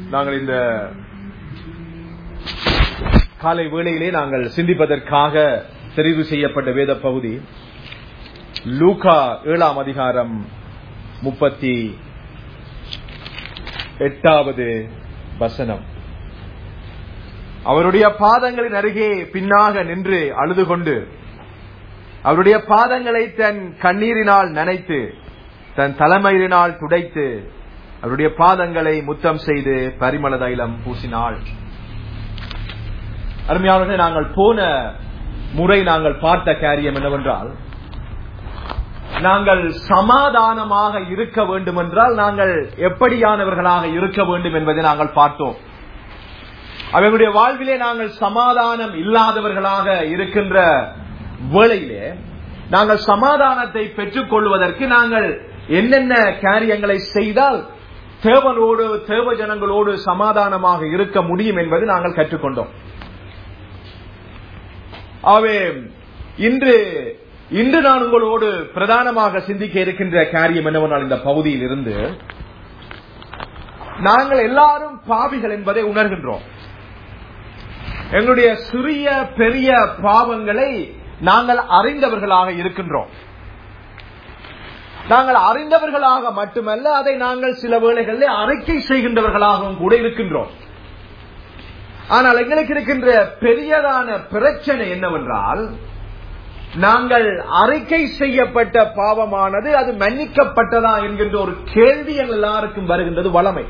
நாங்கள் இந்த காலை வேளையிலே நாங்கள் சிந்திப்பதற்காக தெரிவு செய்யப்பட்ட வேத பகுதி லூகா ஏழாம் அதிகாரம் முப்பத்தி எட்டாவது வசனம் அவருடைய பாதங்களின் அருகே பின்னாக நின்று அழுது கொண்டு அவருடைய பாதங்களை தன் கண்ணீரினால் நனைத்து தன் தலைமயிரினால் துடைத்து அவருடைய பாதங்களை முத்தம் செய்து பரிமள தைலம் பூசினாள் அருமையானவர்களே நாங்கள் போன முறை நாங்கள் பார்த்த காரியம் என்னவென்றால் நாங்கள் சமாதானமாக இருக்க வேண்டும் என்றால் நாங்கள் எப்படியானவர்களாக இருக்க வேண்டும் என்பதை நாங்கள் பார்த்தோம் அவர்களுடைய வாழ்விலே நாங்கள் சமாதானம் இல்லாதவர்களாக இருக்கின்ற வேளையிலே நாங்கள் சமாதானத்தை பெற்றுக் கொள்வதற்கு நாங்கள் என்னென்ன காரியங்களை செய்தால் தேவனோடு தேவ ஜனங்களோடு சமாதானமாக இருக்க முடியும் என்பது நாங்கள் கற்றுக்கொண்டோம் ஆகவே இன்று இன்று நான் உங்களோடு பிரதானமாக சிந்திக்க இருக்கின்ற காரியம் என்னவென்றால் இந்த பகுதியில் இருந்து நாங்கள் எல்லாரும் பாவிகள் என்பதை உணர்கின்றோம் எங்களுடைய சிறிய பெரிய பாவங்களை நாங்கள் அறிந்தவர்களாக இருக்கின்றோம் நாங்கள் அறிந்தவர்களாக மட்டுமல்ல அதை நாங்கள் சில வேளைகளில் அறிக்கை செய்கின்றவர்களாகவும் கூட இருக்கின்றோம் ஆனால் எங்களுக்கு இருக்கின்ற பெரியதான பிரச்சனை என்னவென்றால் நாங்கள் அறிக்கை செய்யப்பட்ட பாவமானது அது மன்னிக்கப்பட்டதா என்கின்ற ஒரு கேள்வி எங்கள் எல்லாருக்கும் வருகின்றது வளமை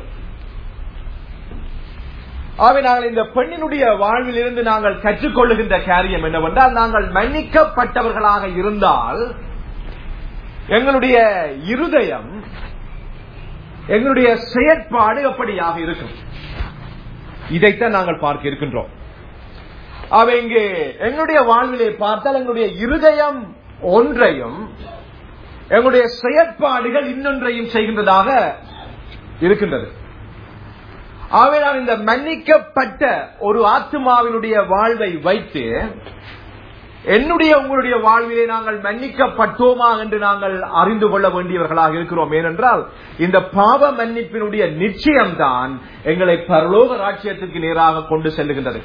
ஆகவே நாங்கள் இந்த பெண்ணினுடைய வாழ்வில் இருந்து நாங்கள் கற்றுக்கொள்ளுகின்ற காரியம் என்னவென்றால் நாங்கள் மன்னிக்கப்பட்டவர்களாக இருந்தால் எங்களுடைய இருதயம் எங்களுடைய செயற்பாடு எப்படியாக இருக்கும் இதைத்தான் நாங்கள் பார்க்க இருக்கின்றோம் அவை இங்கே எங்களுடைய வாழ்விலே பார்த்தால் எங்களுடைய இருதயம் ஒன்றையும் எங்களுடைய செயற்பாடுகள் இன்னொன்றையும் செய்கின்றதாக இருக்கின்றது ஆகவே நான் இந்த மன்னிக்கப்பட்ட ஒரு ஆத்மாவினுடைய வாழ்வை வைத்து என்னுடைய உங்களுடைய வாழ்விலே நாங்கள் மன்னிக்கப்பட்டோமா என்று நாங்கள் அறிந்து கொள்ள வேண்டியவர்களாக இருக்கிறோம் ஏனென்றால் இந்த பாவ மன்னிப்பினுடைய நிச்சயம்தான் எங்களை பரலோக ராட்சியத்துக்கு நேராக கொண்டு செல்லுகின்றது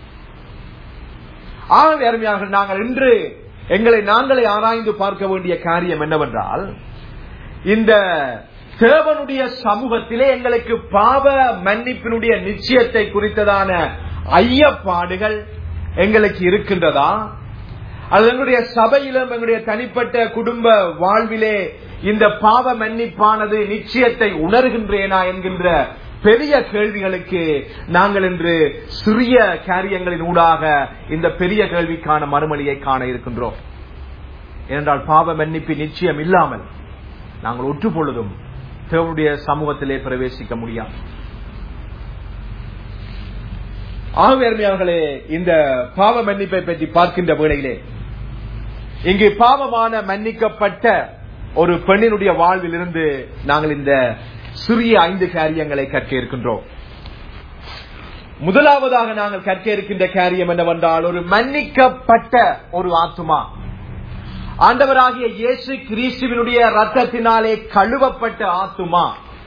ஆகவே அருமையாக நாங்கள் இன்று எங்களை நாங்களே ஆராய்ந்து பார்க்க வேண்டிய காரியம் என்னவென்றால் இந்த தேவனுடைய சமூகத்திலே எங்களுக்கு பாவ மன்னிப்பினுடைய நிச்சயத்தை குறித்ததான ஐயப்பாடுகள் எங்களுக்கு இருக்கின்றதா அது எங்களுடைய சபையிலும் எங்களுடைய தனிப்பட்ட குடும்ப வாழ்விலே இந்த பாவ மன்னிப்பானது நிச்சயத்தை உணர்கின்றேனா என்கின்ற பெரிய கேள்விகளுக்கு நாங்கள் இன்று சிறிய காரியங்களின் ஊடாக இந்த பெரிய கேள்விக்கான மறுமொழியை காண இருக்கின்றோம் ஏனென்றால் பாவ மன்னிப்பு நிச்சயம் இல்லாமல் நாங்கள் ஒற்று பொழுதும் தேவனுடைய சமூகத்திலே பிரவேசிக்க முடியாது ஆகவேர்களே இந்த பாவ மன்னிப்பை பற்றி பார்க்கின்ற வேளையிலே இங்கு பாவமான மன்னிக்கப்பட்ட ஒரு பெண்ணினுடைய வாழ்வில் இருந்து நாங்கள் இந்த சிறிய ஐந்து காரியங்களை கற்க இருக்கின்றோம் முதலாவதாக நாங்கள் கற்க இருக்கின்ற காரியம் என்னவென்றால் ஒரு மன்னிக்கப்பட்ட ஒரு ஆத்மா ஆண்டவராகிய இயேசு கிறிஸ்துவனுடைய ரத்தத்தினாலே கழுவப்பட்ட ஆத்துமா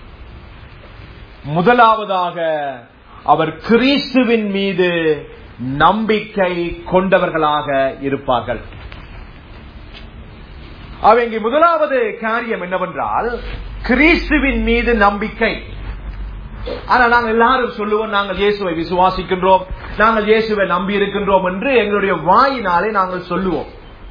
முதலாவதாக அவர் கிறிஸ்துவின் மீது நம்பிக்கை கொண்டவர்களாக இருப்பார்கள் அவங்க முதலாவது காரியம் என்னவென்றால் கிறிஸ்துவின் மீது நம்பிக்கை ஆனா நாங்கள் எல்லாரும் சொல்லுவோம் நாங்கள் இயேசுவை விசுவாசிக்கின்றோம் நாங்கள் இயேசுவை நம்பி இருக்கின்றோம் என்று எங்களுடைய வாயினாலே நாங்கள் சொல்லுவோம்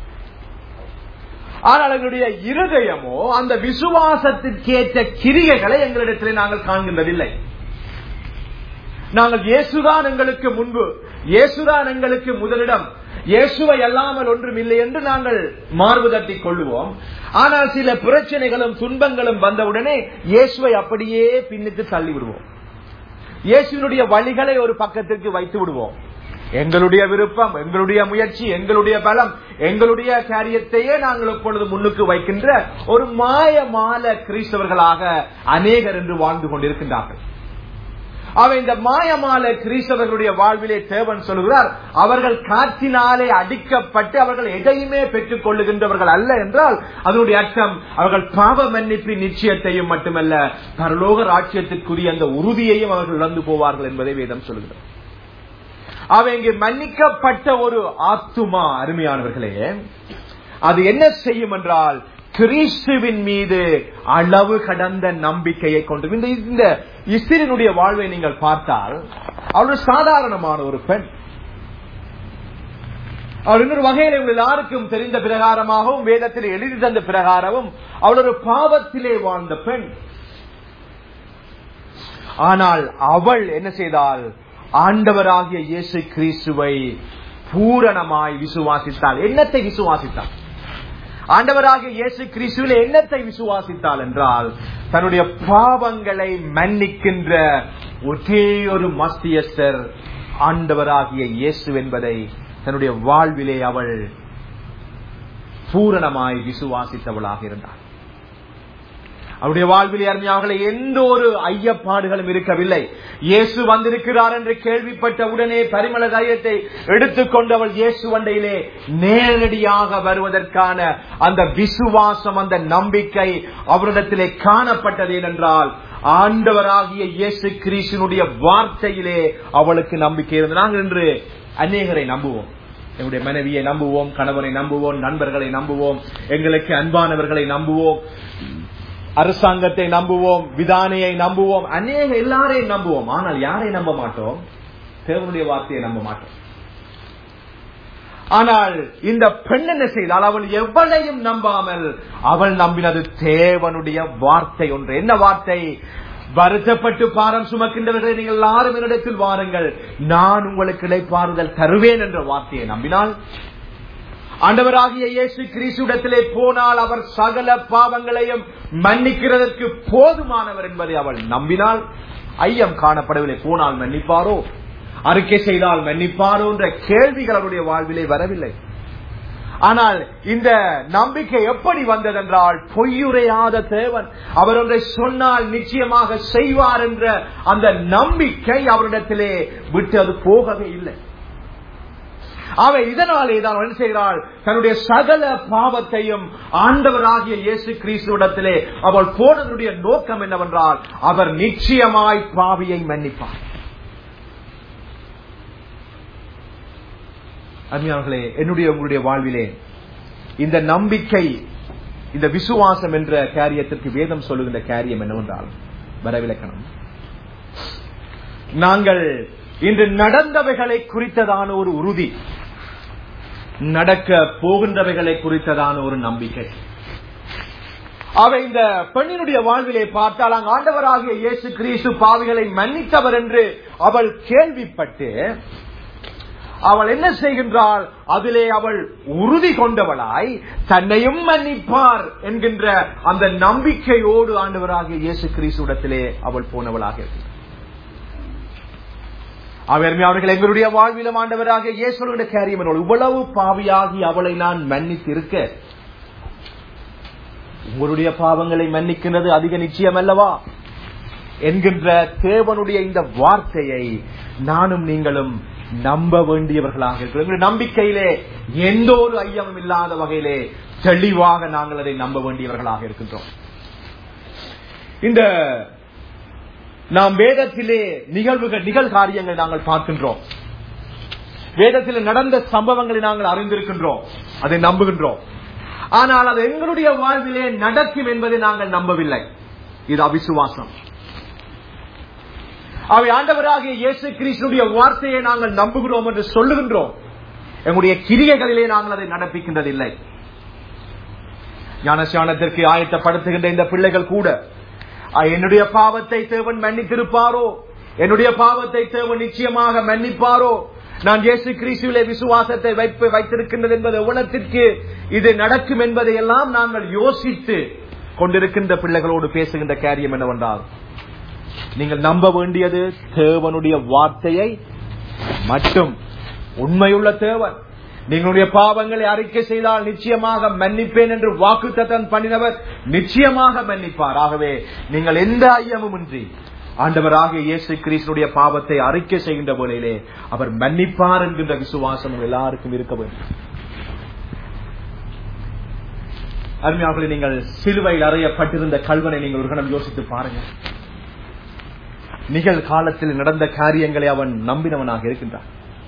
ஆனால் எங்களுடைய இருதயமோ அந்த விசுவாசத்திற்கேற்ற கிரிகைகளை எங்களிடத்திலே நாங்கள் காண்கின்றதில்லை நாங்கள் இயேசுதான் எங்களுக்கு முன்பு இயேசுதான் எங்களுக்கு முதலிடம் இயேசுவை அல்லாமல் ஒன்றும் இல்லை என்று நாங்கள் மார்பு தட்டி கொள்ளுவோம் ஆனால் சில பிரச்சனைகளும் துன்பங்களும் வந்தவுடனே இயேசுவை அப்படியே பின்னுக்கு தள்ளி விடுவோம் இயேசுவினுடைய வழிகளை ஒரு பக்கத்திற்கு வைத்து விடுவோம் எங்களுடைய விருப்பம் எங்களுடைய முயற்சி எங்களுடைய பலம் எங்களுடைய காரியத்தையே நாங்கள் எப்பொழுது முன்னுக்கு வைக்கின்ற ஒரு மாய மால கிறிஸ்தவர்களாக அநேகர் என்று வாழ்ந்து கொண்டிருக்கின்றார்கள் அவன் இந்த மாயமால கிறிஸ்தவர்களுடைய வாழ்விலே தேவன் சொல்கிறார் அவர்கள் காற்றினாலே அடிக்கப்பட்டு அவர்கள் எதையுமே பெற்றுக் கொள்ளுகின்றவர்கள் அல்ல என்றால் அதனுடைய அர்த்தம் அவர்கள் பாவ மன்னிப்பின் நிச்சயத்தையும் மட்டுமல்ல பரலோக ராட்சியத்திற்குரிய அந்த உறுதியையும் அவர்கள் இழந்து போவார்கள் என்பதை வேதம் சொல்கிறது அவன் இங்கு மன்னிக்கப்பட்ட ஒரு ஆத்துமா அருமையானவர்களே அது என்ன செய்யும் என்றால் கிறிஸ்துவின் மீது அளவு கடந்த நம்பிக்கையை கொண்டு இந்த இந்த இஸ்திரினுடைய வாழ்வை நீங்கள் பார்த்தால் அவள் ஒரு சாதாரணமான ஒரு பெண் அவள் இன்னொரு வகையில் உங்கள் யாருக்கும் தெரிந்த பிரகாரமாகவும் வேதத்தில் எழுதி தந்த பிரகாரமும் அவள் ஒரு பாவத்திலே வாழ்ந்த பெண் ஆனால் அவள் என்ன செய்தால் ஆண்டவராகிய இயேசு கிறிஸ்துவை பூரணமாய் விசுவாசித்தாள் என்னத்தை விசுவாசித்தாள் ஆண்டவராகிய இயேசு கிறிஸ்துவில என்னத்தை விசுவாசித்தாள் என்றால் தன்னுடைய பாவங்களை மன்னிக்கின்ற ஒரே ஒரு மஸ்தியஸ்தர் ஆண்டவராகிய இயேசு என்பதை தன்னுடைய வாழ்விலே அவள் பூரணமாய் விசுவாசித்தவளாக இருந்தாள் அவருடைய வாழ்வில் அருமையாவர்களை எந்த ஒரு ஐயப்பாடுகளும் இருக்கவில்லை இயேசு வந்திருக்கிறார் என்று கேள்விப்பட்ட உடனே பரிமள தைரியத்தை எடுத்துக்கொண்டு அவள் இயேசு வண்டையிலே நேரடியாக வருவதற்கான அந்த விசுவாசம் அந்த நம்பிக்கை அவரிடத்திலே காணப்பட்டது ஏனென்றால் ஆண்டவராகிய இயேசு கிறிஸ்துனுடைய வார்த்தையிலே அவளுக்கு நம்பிக்கை இருந்தது நாங்கள் இன்று அநேகரை நம்புவோம் எங்களுடைய மனைவியை நம்புவோம் கணவனை நம்புவோம் நண்பர்களை நம்புவோம் எங்களுக்கு அன்பானவர்களை நம்புவோம் அரசாங்கத்தை நம்புவோம் விதானையை நம்புவோம் அநேக எல்லாரையும் நம்புவோம் ஆனால் யாரை நம்ப மாட்டோம் தேவனுடைய வார்த்தையை நம்ப மாட்டோம் ஆனால் இந்த பெண் என்ன செய்தால் அவள் எவ்வளையும் நம்பாமல் அவள் நம்பினது தேவனுடைய வார்த்தை ஒன்று என்ன வார்த்தை வருத்தப்பட்டு பாரம் சுமக்கின்றவர்களை நீங்கள் எல்லாரும் என்னிடத்தில் வாருங்கள் நான் உங்களுக்கு இடைப்பாறுதல் தருவேன் என்ற வார்த்தையை நம்பினால் ஆண்டவராகிய இயேசு கிறிஸ்துடத்திலே போனால் அவர் சகல பாவங்களையும் மன்னிக்கிறதற்கு போதுமானவர் என்பதை அவள் நம்பினால் ஐயம் காணப்படவில்லை போனால் மன்னிப்பாரோ அறிக்கை செய்தால் மன்னிப்பாரோ என்ற கேள்விகள் அவருடைய வாழ்விலே வரவில்லை ஆனால் இந்த நம்பிக்கை எப்படி வந்ததென்றால் பொய்யுரையாத தேவன் அவர் ஒன்றை சொன்னால் நிச்சயமாக செய்வார் என்ற அந்த நம்பிக்கை அவரிடத்திலே விட்டு அது போகவே இல்லை அவ இதனாலே தான் என்ன செய்கிறாள் தன்னுடைய சகல பாவத்தையும் ஆண்டவராகிய இயேசு கிறிஸ்துவிடத்திலே அவள் போனதுடைய நோக்கம் என்னவென்றால் அவர் நிச்சயமாய் பாவியை மன்னிப்பார் அருமையானவர்களே என்னுடைய உங்களுடைய வாழ்விலே இந்த நம்பிக்கை இந்த விசுவாசம் என்ற காரியத்திற்கு வேதம் சொல்லுகின்ற காரியம் என்னவென்றால் வரவிலக்கணம் நாங்கள் இன்று நடந்தவைகளை குறித்ததான ஒரு உறுதி நடக்க போகின்றவைகளை குறித்ததான ஒரு நம்பிக்கை அவை இந்த பெண்ணினுடைய வாழ்விலே பார்த்தால் அங்கு ஆண்டவராகிய இயேசு கிறிஸ்து பாவிகளை மன்னித்தவர் என்று அவள் கேள்விப்பட்டு அவள் என்ன செய்கின்றாள் அதிலே அவள் உறுதி கொண்டவளாய் தன்னையும் மன்னிப்பார் என்கின்ற அந்த நம்பிக்கையோடு ஆண்டவராகிய இயேசு கிறிஸ்துடத்திலே அவள் போனவளாக இருக்கிறார் அவர் அவர்கள் எங்களுடைய வாழ்விலும் ஆண்டவராக இயேசுடைய காரியம் என்னோடு இவ்வளவு பாவியாகி அவளை நான் மன்னித்திருக்க உங்களுடைய பாவங்களை மன்னிக்கின்றது அதிக நிச்சயம் அல்லவா என்கின்ற தேவனுடைய இந்த வார்த்தையை நானும் நீங்களும் நம்ப வேண்டியவர்களாக இருக்கிறோம் எங்களுடைய நம்பிக்கையிலே எந்த ஒரு ஐயமும் இல்லாத வகையிலே தெளிவாக நாங்கள் அதை நம்ப வேண்டியவர்களாக இருக்கின்றோம் இந்த நாம் வேதத்திலே நிகழ்வுகள் நிகழ்காரியங்கள் நாங்கள் பார்க்கின்றோம் வேதத்தில் நடந்த சம்பவங்களை நாங்கள் அறிந்திருக்கின்றோம் அதை நம்புகின்றோம் ஆனால் அது எங்களுடைய வாழ்விலே நடக்கும் என்பதை நாங்கள் நம்பவில்லை இது அவிசுவாசம் அவை ஆண்டவராகிய இயேசு கிறிஸ்துடைய வார்த்தையை நாங்கள் நம்புகிறோம் என்று சொல்லுகின்றோம் எங்களுடைய கிரியைகளிலே நாங்கள் அதை நடப்பிக்கின்றதில்லை ஞானசானத்திற்கு ஆயத்தப்படுத்துகின்ற இந்த பிள்ளைகள் கூட என்னுடைய பாவத்தை தேவன் மன்னித்திருப்பாரோ என்னுடைய பாவத்தை தேவன் நிச்சயமாக மன்னிப்பாரோ நான் இயேசு கிறிஸ்துவிலே விசுவாசத்தை வைப்பு வைத்திருக்கின்றது என்பது எவ்வளத்திற்கு இது நடக்கும் என்பதை எல்லாம் நாங்கள் யோசித்து கொண்டிருக்கின்ற பிள்ளைகளோடு பேசுகின்ற காரியம் என்னவென்றால் நீங்கள் நம்ப வேண்டியது தேவனுடைய வார்த்தையை மட்டும் உண்மையுள்ள தேவன் நீங்களுடைய பாவங்களை அறிக்கை செய்தால் நிச்சயமாக மன்னிப்பேன் என்று வாக்கு தத்தன் பண்ணினவர் நிச்சயமாக மன்னிப்பார் ஆகவே நீங்கள் எந்த ஐயமும் இன்றி ஆண்டவராக இயேசு கிறிஸ்துடைய பாவத்தை அறிக்கை செய்கின்ற வேளையிலே அவர் மன்னிப்பார் என்கின்ற விசுவாசம் உங்கள் எல்லாருக்கும் இருக்க வேண்டும் அருமையாளர்களை நீங்கள் சிலுவையில் அறையப்பட்டிருந்த கல்வனை நீங்கள் ஒரு கணம் யோசித்து பாருங்க நிகழ்காலத்தில் நடந்த காரியங்களை அவன் நம்பினவனாக இருக்கின்றான்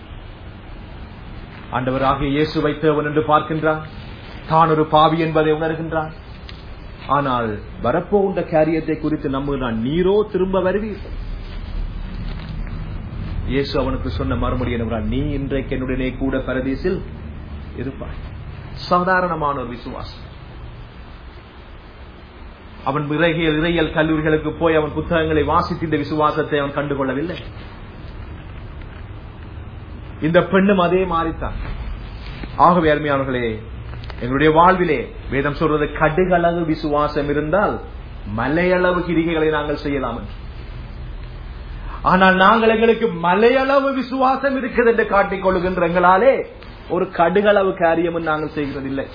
ஆண்டவராக இயேசு வைத்தவன் என்று பார்க்கின்றான் தான் ஒரு பாவி என்பதை உணர்கின்றான் ஆனால் வரப்போகின்ற காரியத்தை குறித்து நம்புகிறான் நீரோ திரும்ப வருவீர் இயேசு அவனுக்கு சொன்ன மறுமொழி என்னவென்றால் நீ இன்றைக்கு என்னுடனே கூட பரதேசில் இருப்பாய் சாதாரணமான ஒரு விசுவாசம் அவன் இறையியல் இறையியல் கல்லூரிகளுக்கு போய் அவன் புத்தகங்களை வாசித்து இந்த விசுவாசத்தை அவன் கண்டுகொள்ளவில்லை இந்த பெண்ணும் அதே மாறித்தான் ஆகவே அருமையானவர்களே எங்களுடைய வாழ்விலே வேதம் சொல்றது கடுகளவு விசுவாசம் இருந்தால் மலையளவு கிரிகைகளை நாங்கள் செய்யலாம் என்று. ஆனால் நாங்கள் எங்களுக்கு மலையளவு விசுவாசம் இருக்குது என்று காட்டிக் கொள்கின்ற எங்களாலே ஒரு கடுகளவு காரியமும் நாங்கள் செய்கிறதில்லை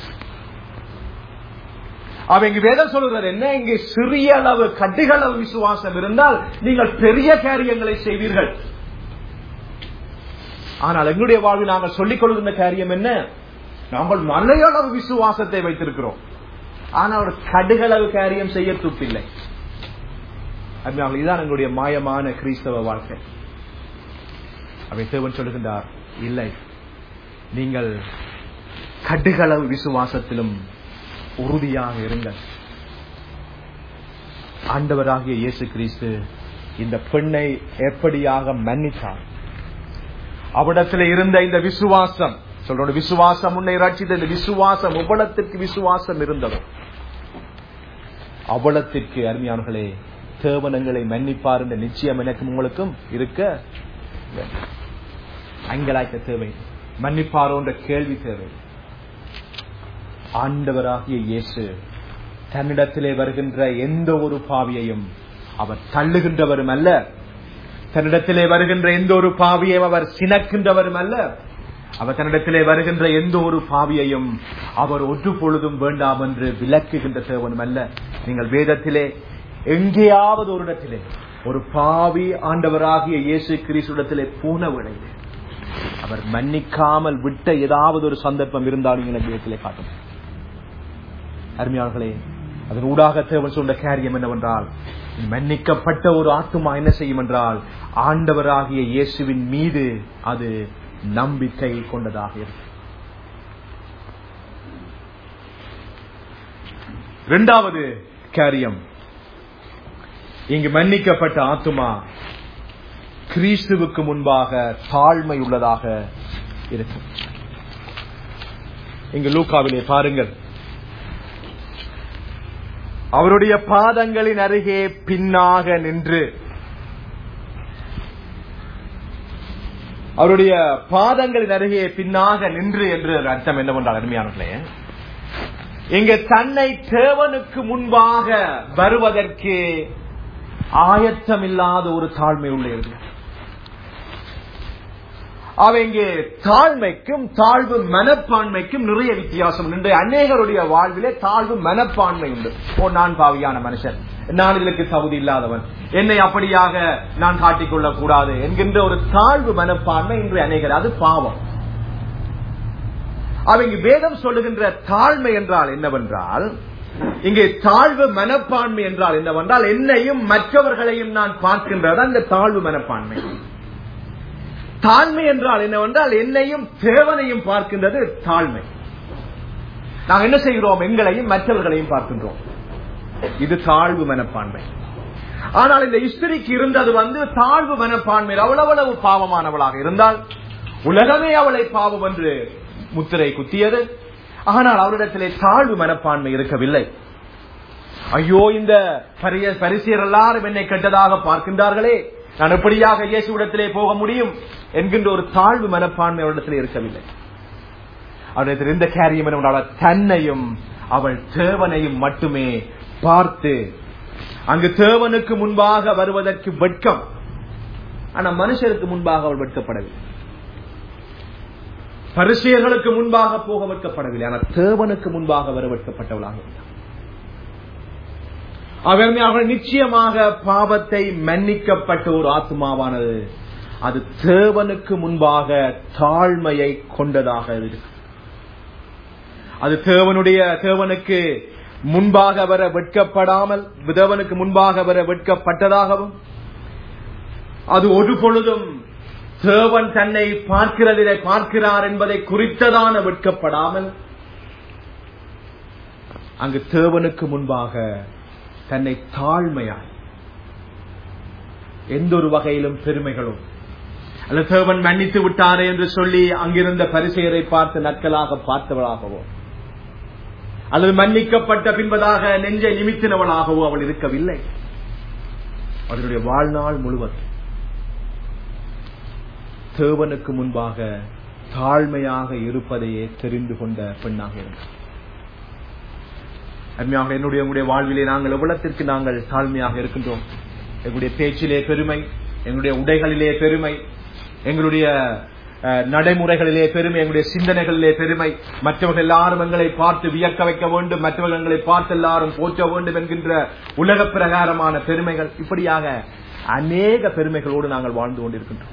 அவ இங்கு வேதம் சொல்கிறது என்ன இங்கு சிறிய அளவு கடுகளவு விசுவாசம் இருந்தால் நீங்கள் பெரிய காரியங்களை செய்வீர்கள் ஆனால் எங்களுடைய வாழ்வில் நாங்கள் சொல்லிக் கொள்கின்ற காரியம் என்ன நாங்கள் மலையளவு விசுவாசத்தை வைத்திருக்கிறோம் ஆனால் ஒரு கடுகளவு காரியம் செய்ய துப்பில்லை அதனால் இதுதான் எங்களுடைய மாயமான கிறிஸ்தவ வாழ்க்கை அவை தேவன் சொல்லுகின்றார் இல்லை நீங்கள் கடுகளவு விசுவாசத்திலும் உறுதியாக இருங்கள் ஆண்டவராகிய இயேசு கிறிஸ்து இந்த பெண்ணை எப்படியாக மன்னித்தார் அவடத்தில் இருந்த இந்த விசுவாசம் சொல்றோம் விசுவாசம் உன்னை ரட்சித்த இந்த விசுவாசம் உபலத்திற்கு விசுவாசம் இருந்தவர் அவலத்திற்கு அருமையானர்களே தேவனங்களை மன்னிப்பார் என்ற நிச்சயம் எனக்கும் உங்களுக்கும் இருக்க வேண்டும். அங்கலாய்க்க தேவை மன்னிப்பாரோ என்ற கேள்வி தேவை ஆண்டவராகிய இயேசு தன்னிடத்திலே வருகின்ற எந்த ஒரு பாவியையும் அவர் தள்ளுகின்றவரும் அல்ல தன்னிடத்திலே வருகின்ற எந்த ஒரு பாவியையும் அவர் சினக்கின்றவரும் அல்ல அவர் தன்னிடத்திலே வருகின்ற எந்த ஒரு பாவியையும் அவர் ஒன்று பொழுதும் வேண்டாம் என்று விளக்குகின்ற தேவனும் அல்ல நீங்கள் வேதத்திலே எங்கேயாவது ஒரு இடத்திலே ஒரு பாவி ஆண்டவராகிய இயேசு கிறிஸ்துடத்திலே போன விடையிலே அவர் மன்னிக்காமல் விட்ட ஏதாவது ஒரு சந்தர்ப்பம் இருந்தாலும் எனக்கு வேதத்திலே காட்டும் அருமையாளர்களே அதன் ஊடாக தேவன் சொன்ன காரியம் என்னவென்றால் மன்னிக்கப்பட்ட ஒரு ஆத்துமா என்ன செய்யும் என்றால் ஆண்டவராகிய இயேசுவின் மீது அது நம்பிக்கை கொண்டதாக இருக்கும் இரண்டாவது காரியம் இங்கு மன்னிக்கப்பட்ட ஆத்துமா கிறிஸ்துவுக்கு முன்பாக தாழ்மை உள்ளதாக இருக்கும் இங்கு லூக்காவிலே பாருங்கள் அவருடைய பாதங்களின் அருகே பின்னாக நின்று அவருடைய பாதங்களின் அருகே பின்னாக நின்று என்று அர்த்தம் என்னவென்றால் அருமையானர்களே இங்க தன்னை தேவனுக்கு முன்பாக வருவதற்கு ஆயத்தமில்லாத ஒரு தாழ்மை உள்ளது அவ இங்கே தாழ்மைக்கும் தாழ்வு மனப்பான்மைக்கும் நிறைய வித்தியாசம் உண்டு அநேகருடைய வாழ்விலே தாழ்வு மனப்பான்மை உண்டு ஓ நான் பாவியான மனுஷன் நான் இதற்கு தகுதி இல்லாதவன் என்னை அப்படியாக நான் காட்டிக்கொள்ளக் கூடாது என்கின்ற ஒரு தாழ்வு மனப்பான்மை இன்று அநேகர் அது பாவம் அவங்க வேதம் சொல்லுகின்ற தாழ்மை என்றால் என்னவென்றால் இங்கே தாழ்வு மனப்பான்மை என்றால் என்னவென்றால் என்னையும் மற்றவர்களையும் நான் பார்க்கின்றது அந்த தாழ்வு மனப்பான்மை தாழ்மை என்றால் என்னவென்றால் என்னையும் தேவனையும் பார்க்கின்றது தாழ்மை நாங்கள் என்ன செய்கிறோம் எங்களையும் மற்றவர்களையும் பார்க்கின்றோம் இது தாழ்வு மனப்பான்மை ஆனால் இந்த இஸ்திரிக்கு இருந்தது வந்து தாழ்வு மனப்பான்மை அவ்வளவு பாவமானவளாக இருந்தால் உலகமே அவளை பாவம் என்று முத்திரை குத்தியது ஆனால் அவரிடத்திலே தாழ்வு மனப்பான்மை இருக்கவில்லை ஐயோ இந்த பரிசியர் எல்லாரும் என்னை கெட்டதாக பார்க்கின்றார்களே நான் எப்படியாக இயேசுவிடத்திலே போக முடியும் என்கின்ற ஒரு தாழ்வு மனப்பான்மை அவரிடத்திலே இருக்கவில்லை அவரிடத்தில் இந்த காரியம் என்னவென்றால் தன்னையும் அவள் தேவனையும் மட்டுமே பார்த்து அங்கு தேவனுக்கு முன்பாக வருவதற்கு வெட்கம் ஆனா மனுஷருக்கு முன்பாக அவள் வெட்கப்படவில்லை பரிசியர்களுக்கு முன்பாக போக வெட்கப்படவில்லை ஆனால் தேவனுக்கு முன்பாக வர வெட்கப்பட்டவளாக இருந்தார் அவர் அவர்கள் நிச்சயமாக பாவத்தை மன்னிக்கப்பட்ட ஒரு ஆத்மாவானது அது தேவனுக்கு முன்பாக தாழ்மையை கொண்டதாக இருக்கு அது தேவனுடைய தேவனுக்கு முன்பாக வர வெட்கப்படாமல் தேவனுக்கு முன்பாக வர வெட்கப்பட்டதாகவும் அது ஒரு பொழுதும் தேவன் தன்னை பார்க்கிறதிலே பார்க்கிறார் என்பதை குறித்ததான வெட்கப்படாமல் அங்கு தேவனுக்கு முன்பாக தன்னை தாழ்மையாய் எந்த ஒரு வகையிலும் பெருமைகளும் அல்லது தேவன் மன்னித்து விட்டாரே என்று சொல்லி அங்கிருந்த பரிசெயரை பார்த்து நக்கலாக பார்த்தவளாகவோ அல்லது மன்னிக்கப்பட்ட பின்பதாக நெஞ்சை நிமித்தினவளாகவோ அவள் இருக்கவில்லை அதனுடைய வாழ்நாள் முழுவதும் தேவனுக்கு முன்பாக தாழ்மையாக இருப்பதையே தெரிந்து கொண்ட பெண்ணாக இருந்தார் அருமையாக என்னுடைய உங்களுடைய வாழ்விலே நாங்கள் எவ்வளத்திற்கு நாங்கள் தாழ்மையாக இருக்கின்றோம் எங்களுடைய பேச்சிலே பெருமை எங்களுடைய உடைகளிலே பெருமை எங்களுடைய அஹ், நடைமுறைகளிலே பெருமை எங்களுடைய சிந்தனைகளிலே பெருமை மற்றவர்கள் எல்லாரும் எங்களை பார்த்து வியக்க வைக்க வேண்டும் மற்றவர்கள் எங்களை பார்த்து எல்லாரும் போற்ற வேண்டும் என்கின்ற உலக பிரகாரமான பெருமைகள் இப்படியாக அநேக பெருமைகளோடு நாங்கள் வாழ்ந்து கொண்டிருக்கின்றோம்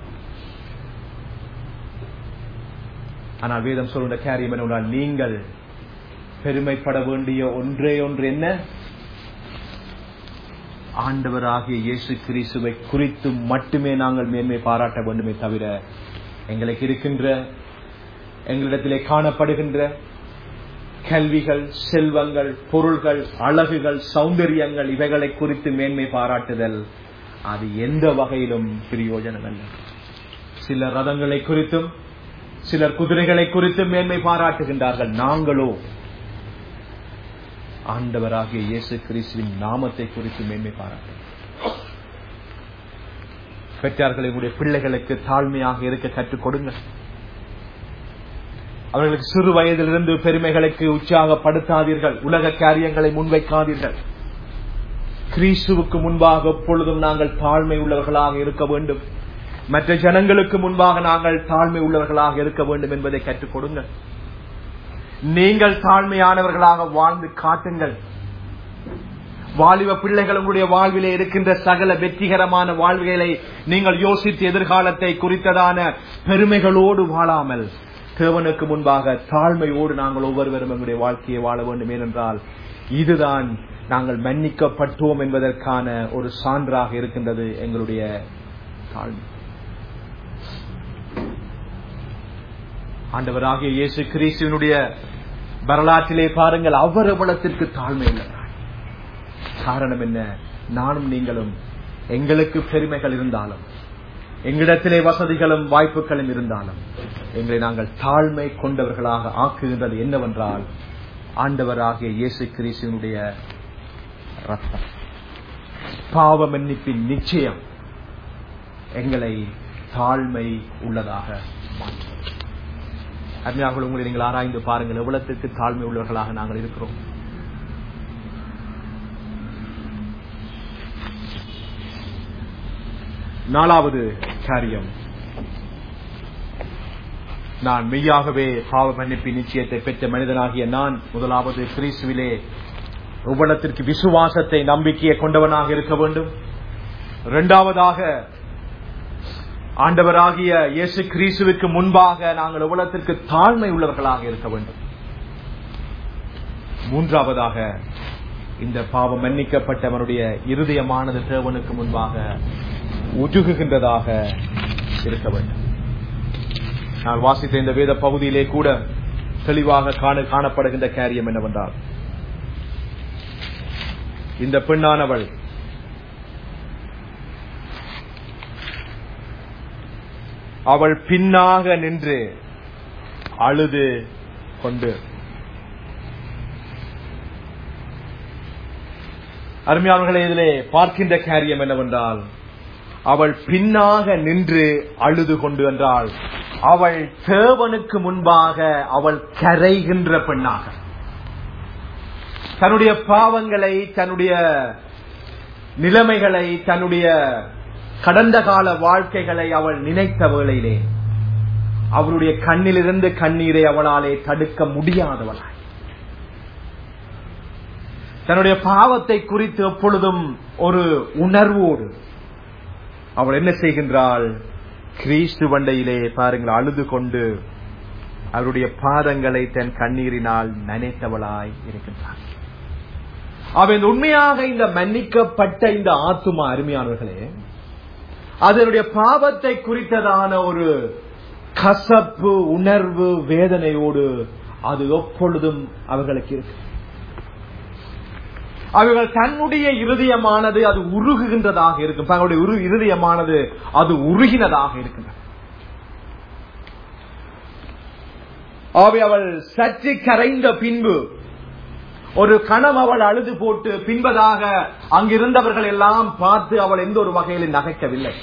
ஆனால் வேதம் சொல்லுகிற காரியம் என்னவென்றால் நீங்கள் பெருமைப்பட வேண்டிய ஒன்றே ஒன்று என்ன ஆண்டவராகிய இயேசு கிறிஸ்துவை குறித்து மட்டுமே நாங்கள் மேன்மை பாராட்ட வேண்டுமே தவிர எங்களுக்கு இருக்கின்ற எங்களிடத்திலே காணப்படுகின்ற கல்விகள் செல்வங்கள் பொருள்கள் அழகுகள் சௌந்தரியங்கள் இவைகளை குறித்து மேன்மை பாராட்டுதல் அது எந்த வகையிலும் பிரயோஜனம் அல்ல சில ரதங்களை குறித்தும் சிலர் குதிரைகளை குறித்தும் மேன்மை பாராட்டுகின்றார்கள் நாங்களோ ஆண்டவராகிய இயேசு கிறிஸ்துவின் நாமத்தை குறித்து மேன்மை பாராட்டு பெற்றார்கள் உங்களுடைய பிள்ளைகளுக்கு தாழ்மையாக இருக்க கற்றுக் கொடுங்க அவர்களுக்கு சிறு வயதிலிருந்து பெருமைகளுக்கு உற்சாகப்படுத்தாதீர்கள் உலக காரியங்களை முன்வைக்காதீர்கள் கிறிஸ்துவுக்கு முன்பாக எப்பொழுதும் நாங்கள் தாழ்மை உள்ளவர்களாக இருக்க வேண்டும் மற்ற ஜனங்களுக்கு முன்பாக நாங்கள் தாழ்மை உள்ளவர்களாக இருக்க வேண்டும் என்பதை கற்றுக் கொடுங்கள் நீங்கள் தாழ்மையானவர்களாக வாழ்ந்து காட்டுங்கள் வாலிப பிள்ளைகள் உங்களுடைய வாழ்விலே இருக்கின்ற சகல வெற்றிகரமான வாழ்வுகளை நீங்கள் யோசித்து எதிர்காலத்தை குறித்ததான பெருமைகளோடு வாழாமல் தேவனுக்கு முன்பாக தாழ்மையோடு நாங்கள் ஒவ்வொருவரும் எங்களுடைய வாழ்க்கையை வாழ வேண்டும் ஏனென்றால் இதுதான் நாங்கள் மன்னிக்கப்பட்டோம் என்பதற்கான ஒரு சான்றாக இருக்கின்றது எங்களுடைய தாழ்மை ஆண்டவராகிய இயேசு கிறிஸ்துவனுடைய வரலாற்றிலே பாருங்கள் அவர் எவ்வளத்திற்கு தாழ்மை உள்ளவர் காரணம் என்ன நானும் நீங்களும் எங்களுக்கு பெருமைகள் இருந்தாலும் எங்களிடத்திலே வசதிகளும் வாய்ப்புகளும் இருந்தாலும் எங்களை நாங்கள் தாழ்மை கொண்டவர்களாக ஆக்குகின்றது என்னவென்றால் ஆண்டவராகிய இயேசு கிறிஸ்துவனுடைய ரத்தம் பாவ மன்னிப்பின் நிச்சயம் எங்களை தாழ்மை உள்ளதாக மாற்றும் அருமையாக உங்களை நீங்கள் ஆராய்ந்து பாருங்கள் எவ்வளத்திற்கு தாழ்மை உள்ளவர்களாக நாங்கள் இருக்கிறோம் நாலாவது காரியம் நான் மெய்யாகவே பாவ மன்னிப்பின் நிச்சயத்தை பெற்ற மனிதனாகிய நான் முதலாவது கிறிஸ்துவிலே உபலத்திற்கு விசுவாசத்தை நம்பிக்கையை கொண்டவனாக இருக்க வேண்டும் இரண்டாவதாக ஆண்டவராகிய இயேசு கிறிஸ்துவுக்கு முன்பாக நாங்கள் உலகத்திற்கு தாழ்மை உள்ளவர்களாக இருக்க வேண்டும் மூன்றாவதாக இந்த பாவம் மன்னிக்கப்பட்டவனுடைய இருதயமானது தேவனுக்கு முன்பாக உருகுகின்றதாக இருக்க வேண்டும் நான் வாசித்த இந்த வேத பகுதியிலே கூட தெளிவாக காண- காணப்படுகின்ற காரியம் என்னவென்றால் இந்த பெண்ணானவள் அவள் பின்னாக நின்று அழுது கொண்டு அருமையாளர்களே இதிலே பார்க்கின்ற காரியம் என்னவென்றால் அவள் பின்னாக நின்று அழுது கொண்டு என்றால் அவள் தேவனுக்கு முன்பாக அவள் கரைகின்ற பெண்ணாக தன்னுடைய பாவங்களை தன்னுடைய நிலைமைகளை தன்னுடைய கடந்த கால வாழ்க்கைகளை அவள் நினைத்த வேளையிலே அவளுடைய கண்ணிலிருந்து கண்ணீரை அவளாலே தடுக்க முடியாதவளாய் தன்னுடைய பாவத்தை குறித்து எப்பொழுதும் ஒரு உணர்வோடு அவள் என்ன செய்கின்றாள் கிறிஸ்து வண்டையிலே பாருங்கள் அழுது கொண்டு அவருடைய பாதங்களை தன் கண்ணீரினால் நனைத்தவளாய் இருக்கின்றார் அவன் உண்மையாக இந்த மன்னிக்கப்பட்ட இந்த ஆத்துமா அருமையானவர்களே அதனுடைய பாவத்தை குறித்ததான ஒரு கசப்பு உணர்வு வேதனையோடு அது எப்பொழுதும் அவர்களுக்கு இருக்கு அவர்கள் தன்னுடைய இருதயமானது அது உருகுகின்றதாக இருக்கும் தங்களுடைய உரு- இருதயமானது அது உருகினதாக இருக்கின்றது ஆகவே அவள் சற்று கரைந்த பின்பு ஒரு கணம் அவள் அழுது போட்டு பின்பதாக அங்கிருந்தவர்கள் எல்லாம் பார்த்து அவள் எந்த ஒரு வகையிலும் நகைக்கவில்லை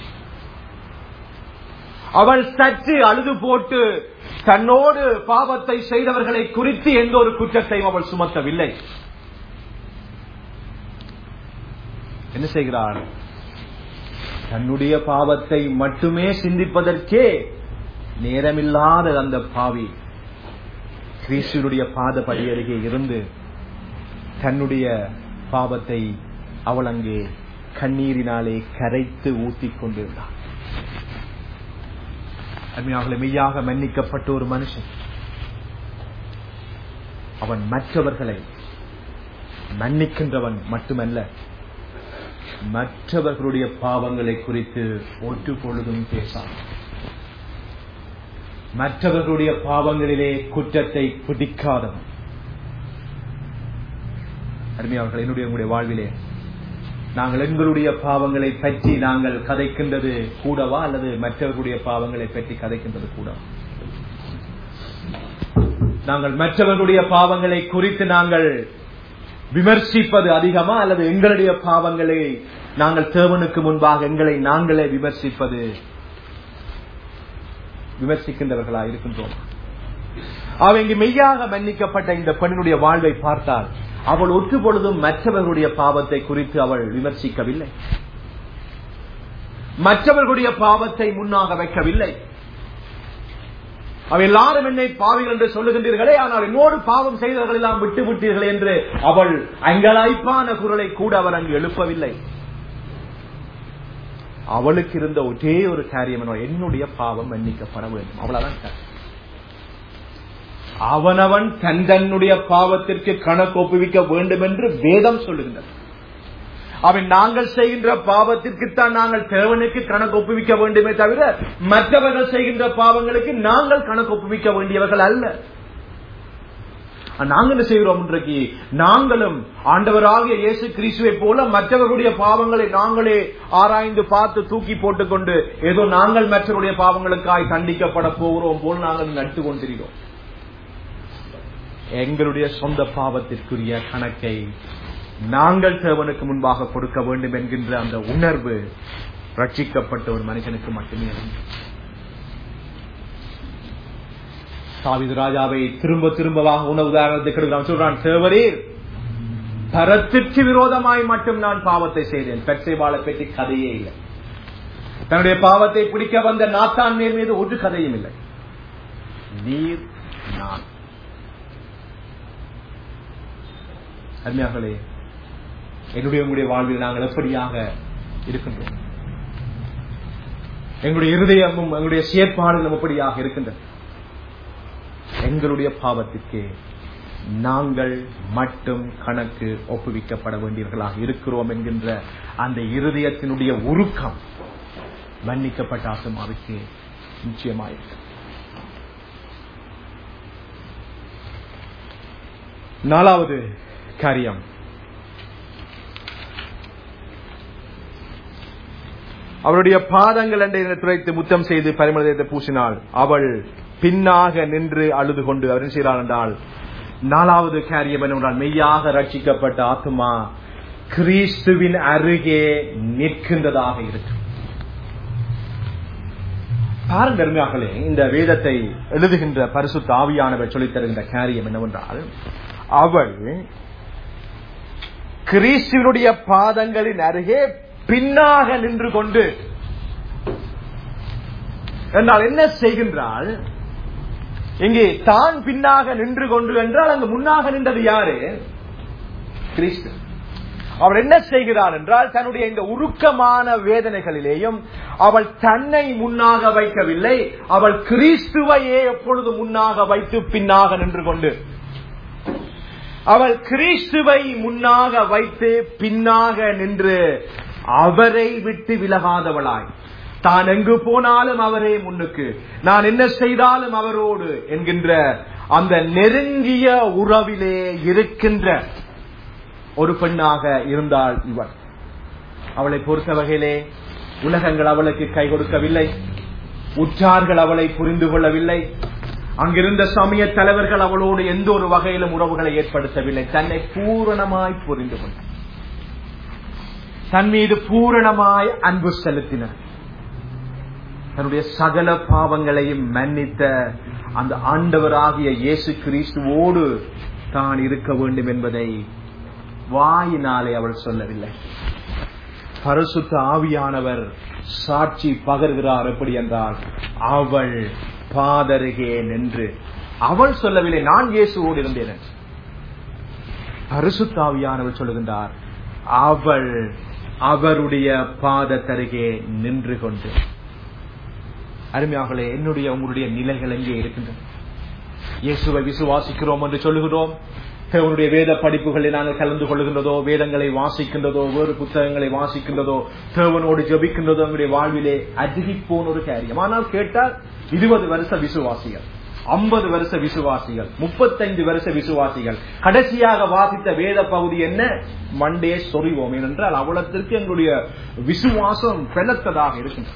அவள் சற்று அழுது போட்டு தன்னோடு பாவத்தை செய்தவர்களை குறித்து எந்த ஒரு குற்றத்தையும் அவள் சுமத்தவில்லை என்ன செய்கிறாள் தன்னுடைய பாவத்தை மட்டுமே சிந்திப்பதற்கே நேரமில்லாத அந்த பாவி கிறிஸ்துவனுடைய பாதப்படி அருகே இருந்து தன்னுடைய பாவத்தை அவள் அங்கே கண்ணீரினாலே கரைத்து ஊத்திக் கொண்டிருந்தாள் அருமையாக மெய்யாக மன்னிக்கப்பட்ட ஒரு மனுஷன் அவன் மற்றவர்களை மன்னிக்கின்றவன் மட்டுமல்ல மற்றவர்களுடைய பாவங்களை குறித்து ஒற்று பொழுதும் பேசான் மற்றவர்களுடைய பாவங்களிலே குற்றத்தை பிடிக்காதவன் அருமையாளர்கள் என்னுடைய உங்களுடைய வாழ்விலே நாங்கள் எங்களுடைய பாவங்களை பற்றி நாங்கள் கதைக்கின்றது கூடவா அல்லது மற்றவர்களுடைய பாவங்களை பற்றி கதைக்கின்றது கூடவா நாங்கள் மற்றவர்களுடைய பாவங்களை குறித்து நாங்கள் விமர்சிப்பது அதிகமா அல்லது எங்களுடைய பாவங்களை நாங்கள் தேவனுக்கு முன்பாக எங்களை நாங்களே விமர்சிப்பது விமர்சிக்கின்றவர்களா இருக்கின்றோம் அவ இங்கு மெய்யாக மன்னிக்கப்பட்ட இந்த பெண்ணுடைய வாழ்வை பார்த்தால் அவள் ஒற்று பொழுதும் மற்றவர்களுடைய பாவத்தை குறித்து அவள் விமர்சிக்கவில்லை மற்றவர்களுடைய பாவத்தை முன்னாக வைக்கவில்லை அவ எல்லாரும் என்னை பாவிகள் என்று சொல்லுகின்றீர்களே ஆனால் என்னோடு பாவம் செய்தவர்கள் எல்லாம் விட்டு விட்டீர்கள் என்று அவள் அங்கலாய்ப்பான குரலை கூட அவர் அங்கு எழுப்பவில்லை அவளுக்கு இருந்த ஒரே ஒரு காரியம் என்ன? என்னுடைய பாவம் மன்னிக்கப்பட வேண்டும் அவ்வளவுதான் காரியம். அவனவன் தன் தன்னுடைய பாவத்திற்கு கணக்கு ஒப்புவிக்க வேண்டும் என்று வேதம் சொல்லுகின்றது அவன் நாங்கள் செய்கின்ற பாவத்திற்குத்தான் நாங்கள் தேவனுக்கு கணக்கு ஒப்புவிக்க வேண்டுமே தவிர மற்றவர்கள் செய்கின்ற பாவங்களுக்கு நாங்கள் கணக்கு ஒப்புவிக்க வேண்டியவர்கள் அல்ல நாங்கள் என்ன செய்கிறோம் இன்றைக்கு நாங்களும் ஆண்டவராகிய இயேசு கிறிஸ்துவை போல மற்றவர்களுடைய பாவங்களை நாங்களே ஆராய்ந்து பார்த்து தூக்கி போட்டுக்கொண்டு ஏதோ நாங்கள் மற்றவருடைய பாவங்களுக்காய் தண்டிக்கப்பட போகிறோம் போல் நாங்கள் நட்டு கொண்டிருக்கிறோம் எங்களுடைய சொந்த பாவத்திற்குரிய கணக்கை நாங்கள் தேவனுக்கு முன்பாக கொடுக்க வேண்டும் என்கின்ற அந்த உணர்வு ரட்சிக்கப்பட்ட ஒரு மனுஷனுக்கு மட்டுமே உண்டு. தாவீது ராஜாவை திரும்ப திரும்பவாக உணவு உதாரணத்துக்கு எடுக்கிறான் சொல்றான் தேவரீர் பரத்திற்கு விரோதமாய் மட்டும் நான் பாவத்தை செய்தேன் பெட்சைவாளை பற்றி கதையே இல்லை தன்னுடைய பாவத்தை பிடிக்க வந்த நாத்தான் மேல் மீது ஒரு கதையும் இல்லை நீர் நான் அருமையார்களே என்னுடைய உங்களுடைய வாழ்வில் நாங்கள் எப்படியாக இருக்கின்றோம் எங்களுடைய இருதயமும் எங்களுடைய செயற்பாடுகளும் எப்படியாக இருக்கின்றன எங்களுடைய பாவத்திற்கு நாங்கள் மட்டும் கணக்கு ஒப்புவிக்கப்பட வேண்டியவர்களாக இருக்கிறோம் என்கின்ற அந்த இருதயத்தினுடைய உருக்கம் மன்னிக்கப்பட்ட ஆத்மாவுக்கு நிச்சயமாயிருக்கு நாலாவது காரியம் அவருடைய பாதங்கள் அண்டை துரைத்து முத்தம் செய்து பரிமளத்தை பூசினாள் அவள் பின்னாக நின்று அழுது கொண்டு அவர் என்ன செய்கிறாள் என்றால் நாலாவது காரியம் என்னவென்றால் மெய்யாக ரட்சிக்கப்பட்ட ஆத்மா கிறிஸ்துவின் அருகே நிற்கின்றதாக இருக்கு பாருங்க அருமையார்களே இந்த வேதத்தை எழுதுகின்ற பரிசுத்த ஆவியானவர் சொல்லித் தருகின்ற காரியம் என்னவென்றால் அவள் கிறிஸ்துவனுடைய பாதங்களின் அருகே பின்னாக நின்று கொண்டு என்றால் என்ன செய்கின்றாள் இங்கே தான் பின்னாக நின்று கொண்டு என்றால் அங்கு முன்னாக நின்றது யாரு கிறிஸ்து அவள் என்ன செய்கிறாள் என்றால் தன்னுடைய இந்த உருக்கமான வேதனைகளிலேயும் அவள் தன்னை முன்னாக வைக்கவில்லை அவள் கிறிஸ்துவையே எப்பொழுது முன்னாக வைத்து பின்னாக நின்று கொண்டு அவள் கிறிஸ்துவை முன்னாக வைத்து பின்னாக நின்று அவரை விட்டு விலகாதவளாய் தான் எங்கு போனாலும் அவரே முன்னுக்கு நான் என்ன செய்தாலும் அவரோடு என்கின்ற அந்த நெருங்கிய உறவிலே இருக்கின்ற ஒரு பெண்ணாக இருந்தாள் இவள் அவளை பொறுத்த வகையிலே உலகங்கள் அவளுக்கு கை கொடுக்கவில்லை உற்றார்கள் அவளை புரிந்து கொள்ளவில்லை அங்கிருந்த சமய தலைவர்கள் அவளோடு எந்த ஒரு வகையிலும் உறவுகளை ஏற்படுத்தவில்லை தன்னை பூரணமாய் புரிந்து கொண்டார் தன் மீது பூரணமாய் அன்பு செலுத்தினர் தன்னுடைய சகல பாவங்களையும் மன்னித்த அந்த ஆண்டவராகிய இயேசு கிறிஸ்துவோடு தான் இருக்க வேண்டும் என்பதை வாயினாலே அவள் சொல்லவில்லை பரிசுத்த ஆவியானவர் சாட்சி பகர்கிறார் எப்படி என்றால் அவள் பாதருகே நின்று அவள் சொல்லவில்லை நான் இயேசுவோடு இருந்தேன் என்று. பரிசுத்த ஆவியானவர் சொல்லுகின்றார் அவள் அவருடைய பாதத்தருகே நின்று கொண்டு அருமையாகலே என்னுடைய உங்களுடைய நிலைகள் எங்கே இருக்கின்றன இயேசுவை விசுவாசிக்கிறோம் என்று சொல்லுகிறோம் தேவனுடைய வேத படிப்புகளில் நாங்கள் கலந்து கொள்கின்றதோ வேதங்களை வாசிக்கின்றதோ வேறு புத்தகங்களை வாசிக்கின்றதோ தேவனோடு ஜபிக்கின்றதோ எங்களுடைய வாழ்விலே அருகி போன ஒரு காரியம் ஆனால் கேட்டால் இருபது வருஷ விசுவாசிகள் ஐம்பது வருஷ விசுவாசிகள் முப்பத்தைந்து வருஷ விசுவாசிகள் கடைசியாக வாசித்த வேத பகுதி என்ன மண்டே சொறிவோம் ஏனென்றால் அவ்வளத்திற்கு எங்களுடைய விசுவாசம் பெலத்ததாக இருக்கின்றது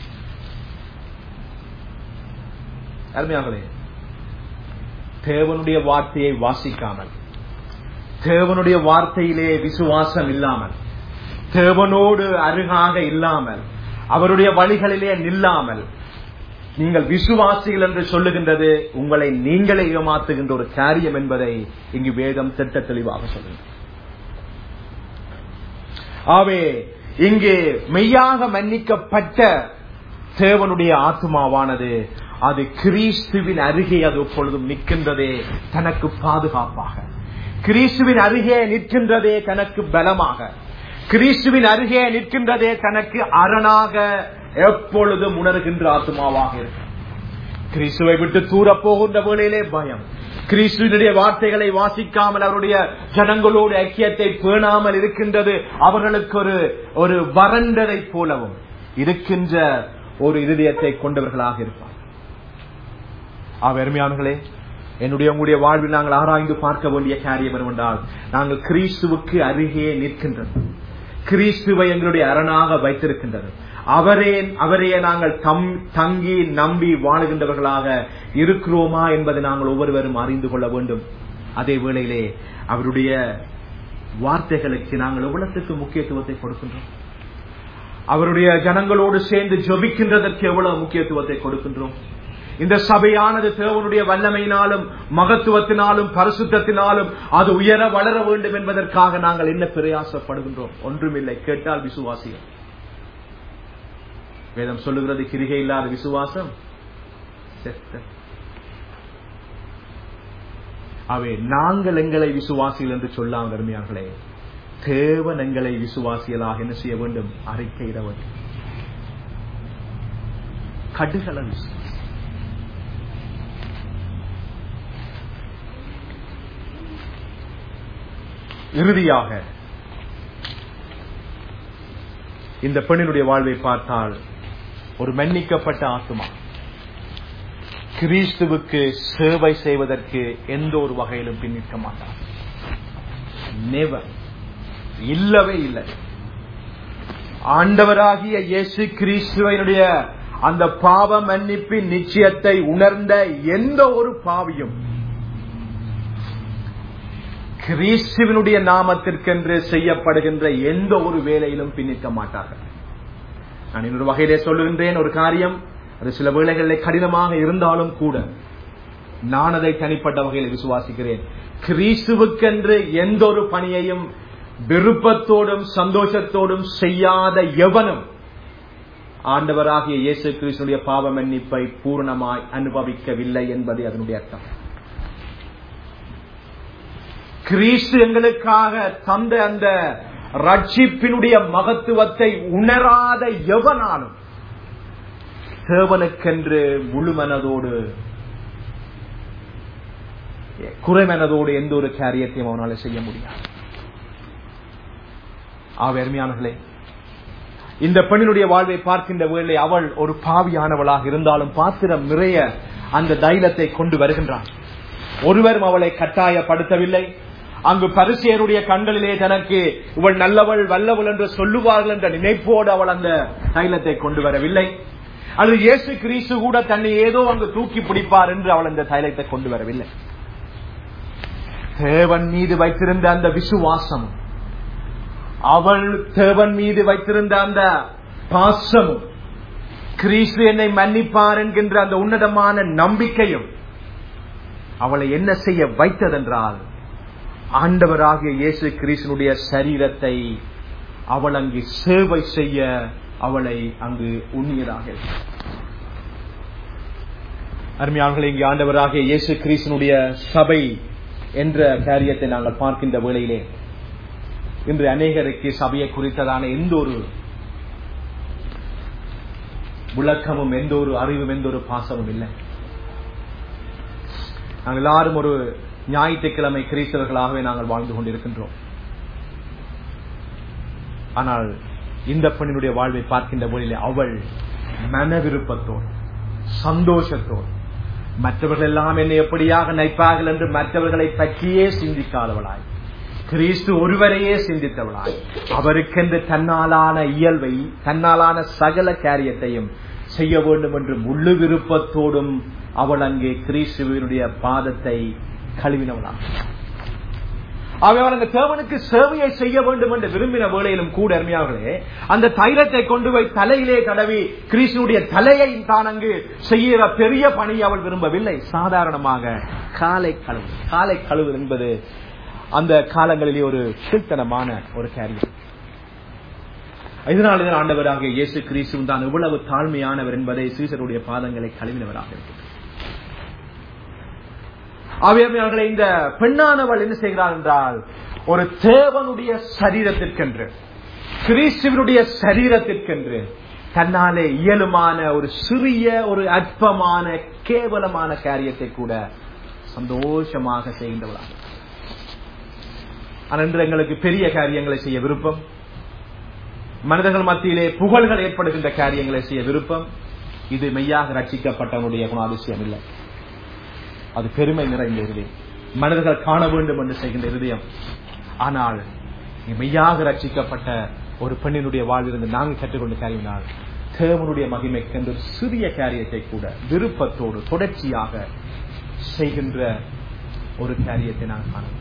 அருமையாகவே தேவனுடைய வார்த்தையை வாசிக்காமல் தேவனுடைய வார்த்தையிலே விசுவாசம் இல்லாமல் தேவனோடு அருகாக இல்லாமல் அவருடைய வழிகளிலே நில்லாமல் நீங்கள் விசுவாசிகள் என்று சொல்லுகின்றது உங்களை நீங்களே ஏமாத்துகின்ற ஒரு காரியம் என்பதை இங்கு வேதம் திட்ட தெளிவாக சொல்லுங்கள் ஆவே இங்கே மெய்யாக மன்னிக்கப்பட்ட தேவனுடைய ஆத்மாவானது அது கிறிஸ்துவின் அருகே அது எப்பொழுதும் நிற்கின்றதே தனக்கு பாதுகாப்பாக கிறிஸ்துவின் அருகே நிற்கின்றதே தனக்கு பலமாக கிறிஸ்துவின் அருகே நிற்கின்றதே தனக்கு அரணாக எப்பொழுதும் உணர்கின்ற ஆத்மாவாக இருக்கும் கிறிஸ்துவை விட்டு தூர போகின்ற வேளையிலே பயம் கிறிஸ்துவனுடைய வார்த்தைகளை வாசிக்காமல் அவருடைய ஜனங்களோடு ஐக்கியத்தை பேணாமல் இருக்கின்றது அவர்களுக்கு ஒரு ஒரு வறண்டதை போலவும் இருக்கின்ற ஒரு இருதயத்தை கொண்டவர்களாக இருப்பார் அருமையானங்களே என்னுடைய உங்களுடைய வாழ்வில் நாங்கள் ஆராய்ந்து பார்க்க வேண்டிய காரியம் என்னவென்றால் நாங்கள் கிறிஸ்துவுக்கு அருகே நிற்கின்றது கிறிஸ்துவை எங்களுடைய அரணாக வைத்திருக்கின்றது அவரே அவரையே நாங்கள் தம் தங்கி நம்பி வாழுகின்றவர்களாக இருக்கிறோமா என்பதை நாங்கள் ஒவ்வொருவரும் அறிந்து கொள்ள வேண்டும் அதே வேளையிலே அவருடைய வார்த்தைகளுக்கு நாங்கள் எவ்வளவுக்கு முக்கியத்துவத்தை கொடுக்கின்றோம் அவருடைய ஜனங்களோடு சேர்ந்து ஜபிக்கின்றதற்கு எவ்வளவு முக்கியத்துவத்தை கொடுக்கின்றோம் இந்த சபையானது தேவனுடைய வல்லமையினாலும் மகத்துவத்தினாலும் பரிசுத்தினாலும் அது உயர வளர வேண்டும் என்பதற்காக நாங்கள் என்ன பிரயாசப்படுகின்றோம் ஒன்றுமில்லை கேட்டால் விசுவாசிகள் வேதம் சொல்லுகிறது கிரிகை இல்லாத விசுவாசம் செத்த அவை நாங்கள் எங்களை விசுவாசிகள் என்று சொல்லாமல் அருமையார்களே தேவன் எங்களை விசுவாசிகளாக என்ன செய்ய வேண்டும் அறிக்கையிட வேண்டும் கடுகள விசுவாசம் இறுதியாக இந்த பெண்ணினுடைய வாழ்வை பார்த்தால் ஒரு மன்னிக்கப்பட்ட ஆத்மா கிறிஸ்துவுக்கு சேவை செய்வதற்கு எந்த ஒரு வகையிலும் பின்னிக்க மாட்டார் நெவர் இல்லவே இல்லை ஆண்டவராகிய இயேசு கிறிஸ்துவனுடைய அந்த பாவ மன்னிப்பின் நிச்சயத்தை உணர்ந்த எந்த ஒரு பாவியும் கிறிஸ்துவனுடைய நாமத்திற்கென்று செய்யப்படுகின்ற எந்த ஒரு வேலையிலும் பின்னிக்க மாட்டார்கள் நான் இன்னொரு வகையிலே சொல்லுகின்றேன் ஒரு காரியம் அது சில வேளைகளில் கடினமாக இருந்தாலும் கூட நான் அதை தனிப்பட்ட வகையில் விசுவாசிக்கிறேன் கிறிஸ்துவுக்கென்று எந்த ஒரு பணியையும் விருப்பத்தோடும் சந்தோஷத்தோடும் செய்யாத எவனும் ஆண்டவராகிய இயேசு கிறிஸ்துடைய பாவ மன்னிப்பை பூர்ணமாய் அனுபவிக்கவில்லை என்பது அதனுடைய அர்த்தம் கிறிஸ்து எங்களுக்காக தந்த அந்த ரட்சிப்பினுடைய மகத்துவத்தை உணராத எவனாலும் தேவனுக்கென்று முழு மனதோடு குறைமனதோடு எந்த ஒரு காரியத்தையும் அவனால செய்ய முடியாது ஆவேர்மையானர்களே இந்த பெண்ணினுடைய வாழ்வை பார்க்கின்ற வேளை அவள் ஒரு பாவியானவளாக இருந்தாலும் பாத்திரம் நிறைய அந்த தைலத்தை கொண்டு வருகின்றான் ஒருவரும் அவளை கட்டாயப்படுத்தவில்லை அங்கு பரிசேருடைய கண்களிலே தனக்கு இவள் நல்லவள் வல்லவள் என்று சொல்லுவார்கள் என்ற நினைப்போடு அவள் அந்த தைலத்தை கொண்டு வரவில்லை அது இயேசு கிறிஸ்து கூட தன்னை ஏதோ அங்கு தூக்கி பிடிப்பார் என்று அவள் அந்த தைலத்தை கொண்டு வரவில்லை தேவன் மீது வைத்திருந்த அந்த விசுவாசம் அவள் தேவன் மீது வைத்திருந்த அந்த பாசமும் கிறிஸ்து என்னை மன்னிப்பார் என்கின்ற அந்த உன்னதமான நம்பிக்கையும் அவளை என்ன செய்ய வைத்ததென்றால் ஆண்டவராகிய இயேசு கிறிஸ்தனுடைய சரீரத்தை அவள் அங்கு சேவை செய்ய அவளை அங்கு உண்ணியதாக அருமையாளர்கள் இங்கு ஆண்டவராகிய இயேசு கிறிஸ்தனுடைய சபை என்ற காரியத்தை நாங்கள் பார்க்கின்ற வேளையிலே இன்று அநேகருக்கு சபையை குறித்ததான எந்த ஒரு விளக்கமும் எந்த ஒரு அறிவும் எந்த ஒரு பாசமும் இல்லை நாங்கள் எல்லாரும் ஒரு ஞாயிற்றுக்கிழமை கிறிஸ்தவர்களாகவே நாங்கள் வாழ்ந்து கொண்டிருக்கின்றோம் ஆனால் இந்த பெண்ணினுடைய வாழ்வை பார்க்கின்ற போதிலே அவள் மன விருப்பத்தோடு சந்தோஷத்தோடு மற்றவர்கள் எல்லாம் என்னை எப்படியாக நினைப்பார்கள் என்று மற்றவர்களை பற்றியே சிந்திக்காதவளாய் கிறிஸ்து ஒருவரையே சிந்தித்தவளாய் அவருக்கென்று தன்னாலான இயல்பை தன்னாலான சகல காரியத்தையும் செய்ய வேண்டும் என்று முழு விருப்பத்தோடும் அவள் அங்கே கிறிஸ்துவனுடைய பாதத்தை கழுவினவளாக அவன் அந்த தேவனுக்கு சேவையை செய்ய வேண்டும் என்று விரும்பின வேளையிலும் கூட அருமையார்களே அந்த தைலத்தை கொண்டு போய் தலையிலே தடவி கிறிஸ்துடைய தலையை தான் அங்கு செய்கிற பெரிய பணி அவள் விரும்பவில்லை சாதாரணமாக காலை கழுவு காலை கழுவு என்பது அந்த காலங்களிலே ஒரு கீழ்த்தனமான ஒரு காரியம் இதனால்தான் ஆண்டவராக இயேசு கிறிஸ்து தான் இவ்வளவு தாழ்மையானவர் என்பதை சீசருடைய பாதங்களை கழுவினவராக இருக்கிறார் அவையவர்களை இந்த பெண்ணானவள் என்ன செய்கிறார் என்றால் ஒரு தேவனுடைய சரீரத்திற்கென்று கிறிஸ்துவனுடைய சரீரத்திற்கென்று தன்னாலே இயலுமான ஒரு சிறிய ஒரு அற்பமான கேவலமான காரியத்தை கூட சந்தோஷமாக செய்கின்றவளாக ஆனால் எங்களுக்கு பெரிய காரியங்களை செய்ய விருப்பம் மனிதர்கள் மத்தியிலே புகழ்கள் ஏற்படுகின்ற காரியங்களை செய்ய விருப்பம் இது மெய்யாக ரட்சிக்கப்பட்டவனுடைய குணாதிசயம் இல்லை அது பெருமை நிறைந்த இருதயம் மனிதர்கள் காண வேண்டும் என்று செய்கின்ற இருதயம் ஆனால் மெய்யாக ரட்சிக்கப்பட்ட ஒரு பெண்ணினுடைய வாழ்விலிருந்து நாங்கள் கற்றுக்கொண்ட காரியனால் தேவனுடைய மகிமைக்கென்று ஒரு சிறிய காரியத்தை கூட விருப்பத்தோடு தொடர்ச்சியாக செய்கின்ற ஒரு காரியத்தை நாங்கள் காண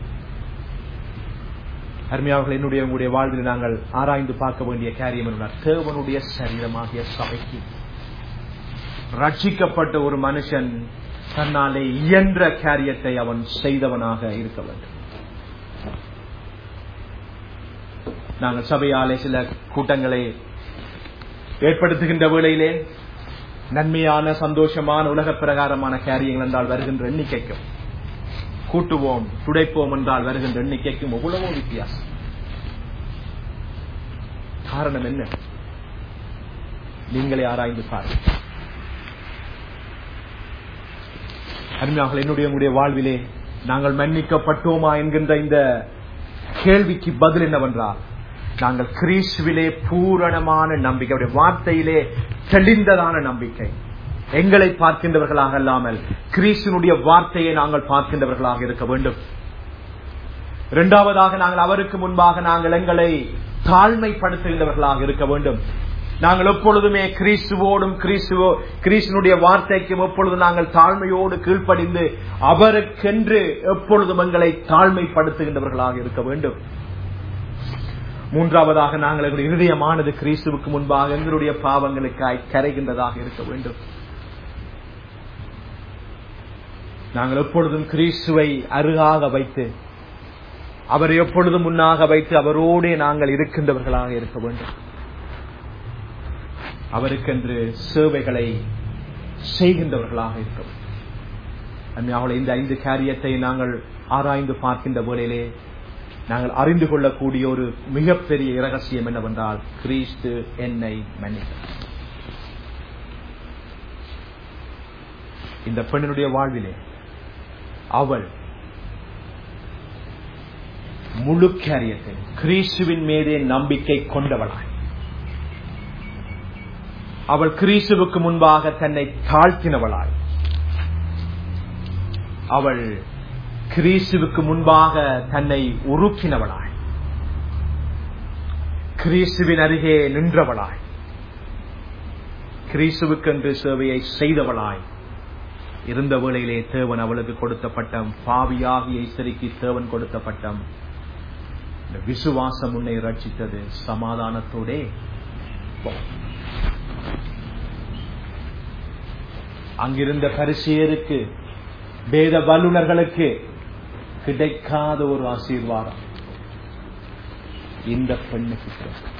அருமையாளர்கள் என்னுடைய உங்களுடைய வாழ்வில் நாங்கள் ஆராய்ந்து பார்க்க வேண்டிய காரியம் என்ன தேவனுடைய சரீரமாகிய சபைக்கு ரட்சிக்கப்பட்ட ஒரு மனுஷன் தன்னாலே இயன்ற காரியத்தை அவன் செய்தவனாக இருக்க வேண்டும் நாங்கள் சபையாலே சில கூட்டங்களை ஏற்படுத்துகின்ற வேளையிலே நன்மையான சந்தோஷமான உலக பிரகாரமான காரியங்கள் என்றால் வருகின்ற எண்ணிக்கைக்கும் கூட்டுவோம் துடைப்போம் என்றால் வருகின்ற எண்ணிக்கைக்கும் எவ்வளவோ வித்தியாசம் காரணம் என்ன நீங்களே ஆராய்ந்து பாருங்கள் அருமையாக என்னுடைய உங்களுடைய வாழ்விலே நாங்கள் மன்னிக்கப்பட்டோமா என்கின்ற இந்த கேள்விக்கு பதில் என்னவென்றால் நாங்கள் கிறிஸ்துவிலே பூரணமான நம்பிக்கை அவருடைய வார்த்தையிலே தெளிந்ததான நம்பிக்கை எங்களை பார்க்கின்றவர்களாக அல்லாமல் கிறிஸ்துனுடைய வார்த்தையை நாங்கள் பார்க்கின்றவர்களாக இருக்க வேண்டும் இரண்டாவதாக நாங்கள் அவருக்கு முன்பாக நாங்கள் எங்களை தாழ்மைப்படுத்துகின்றவர்களாக இருக்க வேண்டும் நாங்கள் எப்பொழுதுமே கிறிஸ்துவோடும் கிறிஸ்துவோ கிறிஸ்துனுடைய வார்த்தைக்கும் எப்பொழுதும் நாங்கள் தாழ்மையோடு கீழ்ப்படிந்து அவருக்கென்று எப்பொழுதும் எங்களை தாழ்மைப்படுத்துகின்றவர்களாக இருக்க வேண்டும் மூன்றாவதாக நாங்கள் எங்களுடைய இருதயமானது கிறிஸ்துவுக்கு முன்பாக எங்களுடைய பாவங்களுக்காய் கரைகின்றதாக இருக்க வேண்டும் நாங்கள் எப்பொழுதும் கிறிஸ்துவை அருகாக வைத்து அவரை எப்பொழுதும் முன்னாக வைத்து அவரோடே நாங்கள் இருக்கின்றவர்களாக இருக்க வேண்டும் அவருக்கென்று சேவைகளை செய்கின்றவர்களாக இருக்க வேண்டும் இந்த ஐந்து காரியத்தை நாங்கள் ஆராய்ந்து பார்க்கின்ற வேளையிலே நாங்கள் அறிந்து கொள்ளக்கூடிய ஒரு மிகப்பெரிய இரகசியம் என்னவென்றால் கிறிஸ்து என்னை மன்னித்தார் இந்த பெண்ணினுடைய வாழ்விலே அவள் முழு காரியத்தை கிறிஸ்துவின் மீதே நம்பிக்கை கொண்டவளாய் அவள் கிறிஸ்துவுக்கு முன்பாக தன்னை தாழ்த்தினவளாய் அவள் கிறிஸ்துவுக்கு முன்பாக தன்னை உருக்கினவளாய் கிறிஸ்துவின் அருகே நின்றவளாய் கிறிஸ்துவுக்கென்று சேவையை செய்தவளாய் இருந்த வேளையிலே தேவன் அவளுக்கு கொடுத்த பட்டம் பாவியாகிய இசரிக்கு தேவன் கொடுத்த பட்டம் இந்த விசுவாசம் உன்னை ரட்சித்தது சமாதானத்தோடே போ. அங்கிருந்த பரிசேருக்கு வேத வல்லுநர்களுக்கு கிடைக்காத ஒரு ஆசீர்வாதம் இந்த பெண்ணுக்கு கிடைத்தது.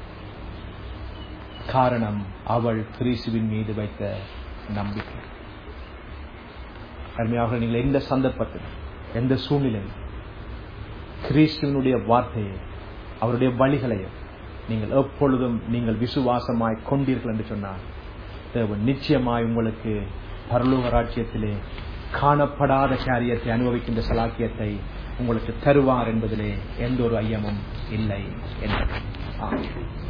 காரணம் அவள் கிறிஸ்துவின் மீது வைத்த நம்பிக்கை அருமையாக நீங்கள் எந்த சந்தர்ப்பத்தில் எந்த சூழ்நிலையில் கிறிஸ்துவனுடைய வார்த்தையை அவருடைய வழிகளையும் நீங்கள் எப்பொழுதும் நீங்கள் விசுவாசமாய் கொண்டீர்கள் என்று சொன்னார் தேவன் நிச்சயமாய் உங்களுக்கு பரலோக ராஜ்யத்திலே காணப்படாத காரியத்தை அனுபவிக்கின்ற சலாக்கியத்தை உங்களுக்கு தருவார் என்பதிலே எந்த ஒரு ஐயமும் இல்லை என்பது ஆமென்.